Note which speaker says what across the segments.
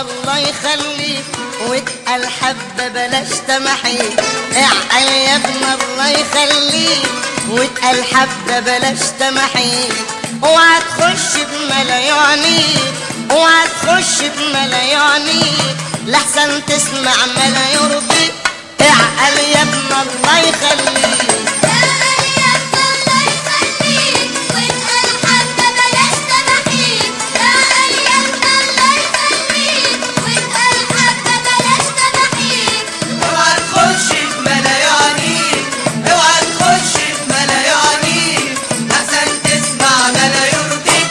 Speaker 1: الله يخليك واتقل حبة بلاش تمحيك اعقل يا ابن الله يخليك واتقل حبة بلاش تمحيك اوعى تخش بملا يعنيك اوعى تخش بملا يعنيك لحسن تسمع ملا يرضيك اعقل يا ابن الله يخليك
Speaker 2: اوعى تخش في ملايانيك اوعى تخش في ملايانيك احسن تسمع ما لا يرضيك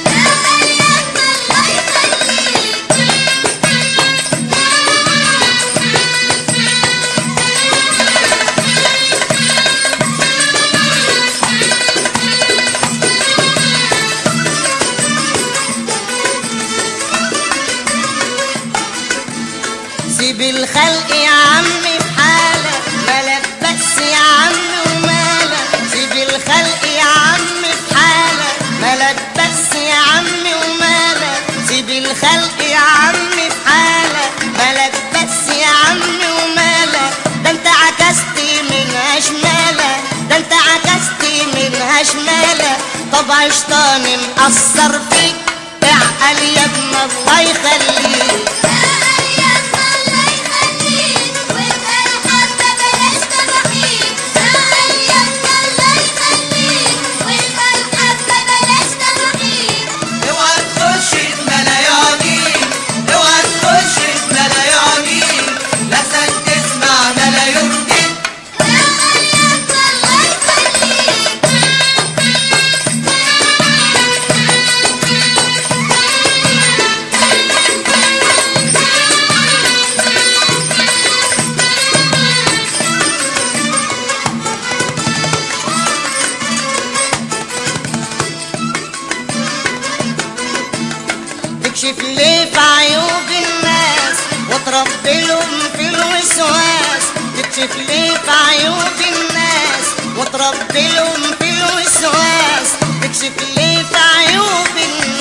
Speaker 1: سيب الخلق يا عمي في حالك مالك بس يا عمي ومالك سيب الخلق يا عمي في حالك مالك بس يا عمي ومالك سيب الخلق يا عمي في حالك مالك بس يا عمي ومالك ده انت عكستي منها شمالك ده انت عكستي منها شمالك طبع شيطاني مأثر فيك اعقل يا ابن الله يخليك
Speaker 2: اوعى تخش في ملايانيك اوعى تخش في ملايانيك لحسن تسمع ما لا يرضيك
Speaker 1: تكشف ليه في عيوب الناس وتربي لهم في الوسواس تكشف ليه في عيوب الناس وتربي لهم في الوسواس تكشف ليه في عيوب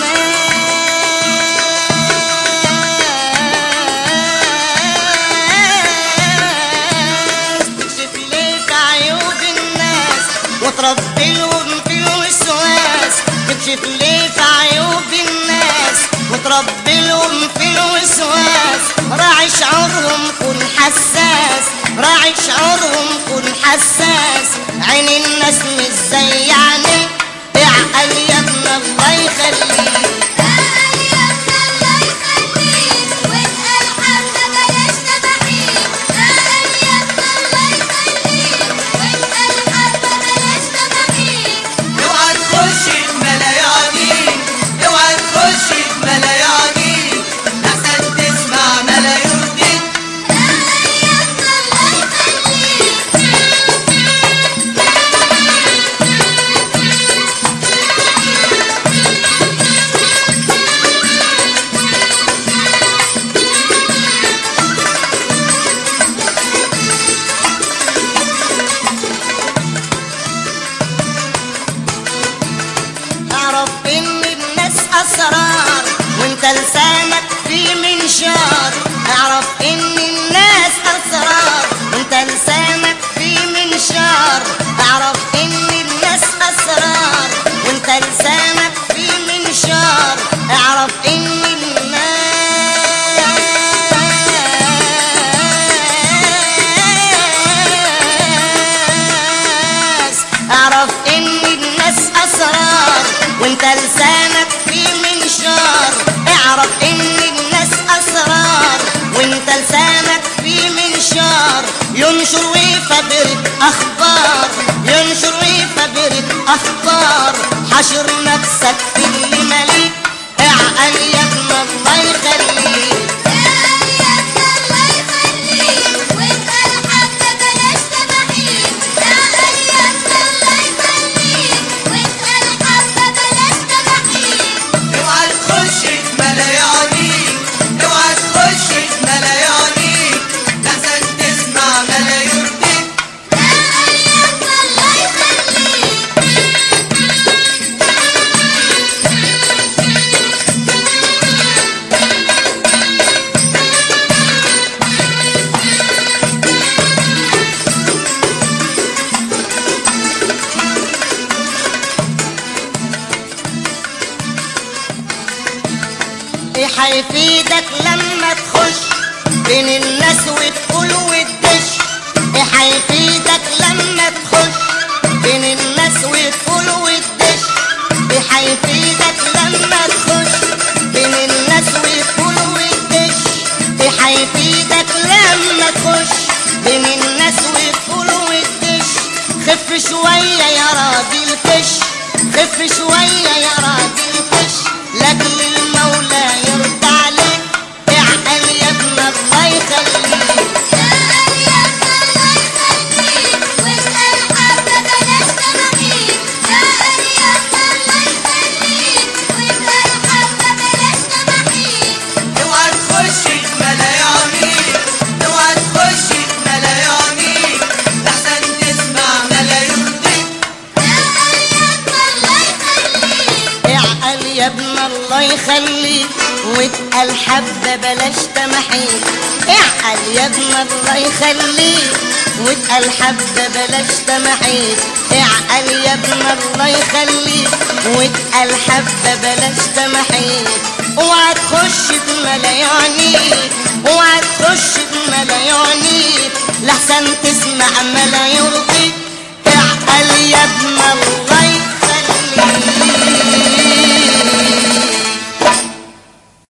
Speaker 1: الناس تكشف ليه في عيوب الناس وتربي لهم في الوسواس تكشف ليه في عيوب الناس وتربي لهم في الوسواس راعي شعورهم كن حساس راعي شعورهم كن حساس عين الناس مش زي يعني اعقل يا ابن الله يخليك
Speaker 2: اوعى تخش في ملايانيك اوعى تخش في ملايانيك لحسن تسمع ما لا يرضيك
Speaker 1: اعرف ان الناس اسرار وانت لسانك فيه منشار اعرف ان الناس اسرار وانت لسانك فيه منشار اعرف ان الناس اسرار وانت لسانك فيه منشار اعرف ان الناس اعرف ان الناس اسرار وانت لسانك فيه منشار اعرف ان الناس اسرار وانت لسانك فيه منشار ينشر ويفبرك اخبار ينشر ويفبرك اخبار حشر نفسك في اللي مليك اعقل يا ابن الله يخليك
Speaker 2: اوعى تخش في ملايانيك اوعى تخش في ملايانيك لحسن تسمع ما لا يرضيك
Speaker 3: الله يخليك
Speaker 1: هيفيدك لما تخش بين الناس وتقول وتدش ايه هيفيدك لما تخش بين الناس وتقول وتدش ايه هيفيدك لما تخش بين الناس وتقول وتدش ايه هيفيدك لما تخش بين الناس وتقول وتدش خف شوية يا راجل كش خف شوية يا راجل كش لاجل المولى يرضى عليك اعقل يا ابن الله يخليك
Speaker 2: اوعى تخش ملاياني اوعى تخش ملاياني لحسن تسمع ملايوني
Speaker 1: اعقل يا ابن الله يخليك واتقل حبة بلاش تمحيك اعقل يا ابن الله يخليك واتقل حبة بلاش تمحيك اعقل يا ابن الله يخليك واتقل حبة بلاش تمحيك اوعى تخش بملايانيك اوعى تخش بملايانيك لحسن تسمع ملايين